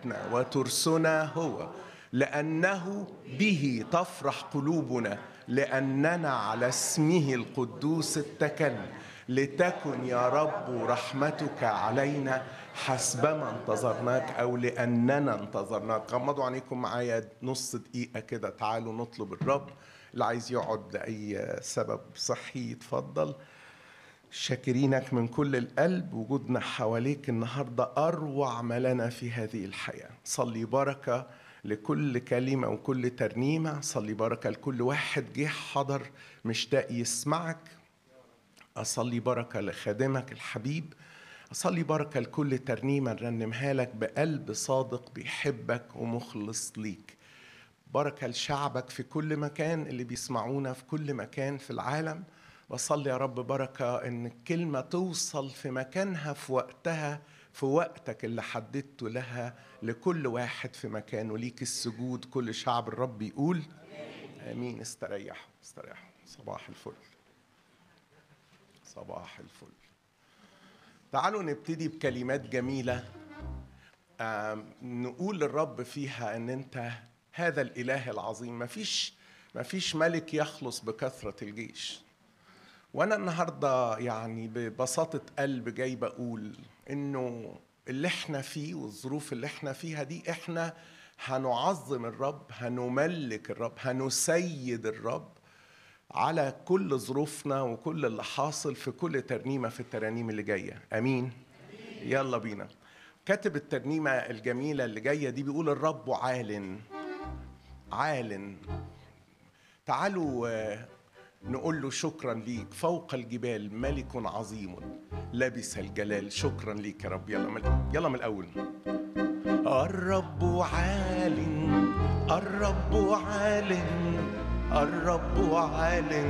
حياتنا وترسنا هو لأنه به تفرح قلوبنا لأننا على اسمه القدوس اتكلنا لتكن يا رب رحمتك علينا حسبما انتظرناك أو لأننا انتظرناك غمضوا عينيكم معايا نص دقيقة كده تعالوا نطلب الرب اللي عايز يقعد لأي سبب صحي يتفضل شاكرينك من كل القلب وجودنا حواليك النهاردة أروع ما لنا في هذه الحياة صلي بركة لكل كلمة وكل ترنيمة صلي بركة لكل واحد جه حضر مشتاق يسمعك أصلي بركة لخادمك الحبيب أصلي بركة لكل ترنيمة نرنمها لك بقلب صادق بيحبك ومخلص ليك بركة لشعبك في كل مكان اللي بيسمعونا في كل مكان في العالم بصلي يا رب بركة إن الكلمة توصل في مكانها في وقتها في وقتك اللي حددته لها لكل واحد في مكانه ليك السجود كل شعب الرب يقول آمين استريحوا استريحوا صباح الفل صباح الفل تعالوا نبتدي بكلمات جميلة نقول للرب فيها ان انت هذا الاله العظيم مفيش مفيش ملك يخلص بكثرة الجيش وانا النهارده يعني ببساطة قلب جاي بقول انه اللي احنا فيه والظروف اللي احنا فيها دي احنا هنعظم الرب هنملك الرب هنسيد الرب على كل ظروفنا وكل اللي حاصل في كل ترنيمه في الترانيم اللي جايه امين يلا بينا كاتب الترنيمه الجميله اللي جايه دي بيقول الرب عال عال تعالوا نقول له شكرا ليك فوق الجبال ملك عظيم لبس الجلال شكرا ليك يا رب يلا من يلا من الاول الرب عال الرب عال الرب عال